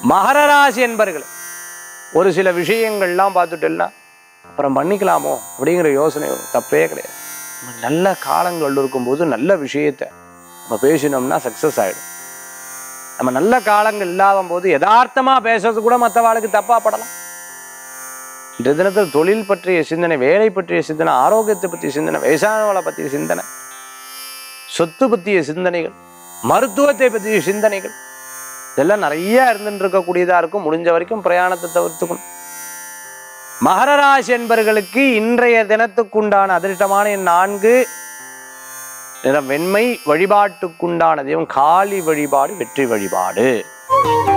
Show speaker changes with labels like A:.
A: மகர ராசி என்பர்கள் ஒரு சில விஷயங்கள்லாம் பார்த்துட்டேன்னா அப்புறம் பண்ணிக்கலாமோ அப்படிங்கிற யோசனை வரும். தப்பே கிடையாது நம்ம நல்ல காலங்கள் இருக்கும்போது நல்ல விஷயத்தை நம்ம பேசினோம்னா சக்ஸஸ் ஆகிடும் நம்ம நல்ல காலங்கள் இல்லாத போது யதார்த்தமாக பேசுறது கூட மற்றவாளுக்கு தப்பாக படலாம் இன்றைய தினத்தில் தொழில் பற்றிய சிந்தனை வேலை பற்றிய சிந்தனை ஆரோக்கியத்தை பற்றிய சிந்தனை வயசானவளை பற்றிய சிந்தனை சொத்து பற்றிய சிந்தனைகள் மருத்துவத்தை பற்றிய சிந்தனைகள் இதெல்லாம் நிறைய இருந்துட்டு இருக்கக்கூடியதா இருக்கும் முடிஞ்ச வரைக்கும் பிரயாணத்தை தவிர்த்துக்கணும் மகர ராசி என்பர்களுக்கு இன்றைய தினத்துக்குண்டான அதிர்ஷ்டமான எண் நான்கு நிறம் வெண்மை வழிபாட்டுக்குண்டான தெய்வம் காளி வழிபாடு வெற்றி வழிபாடு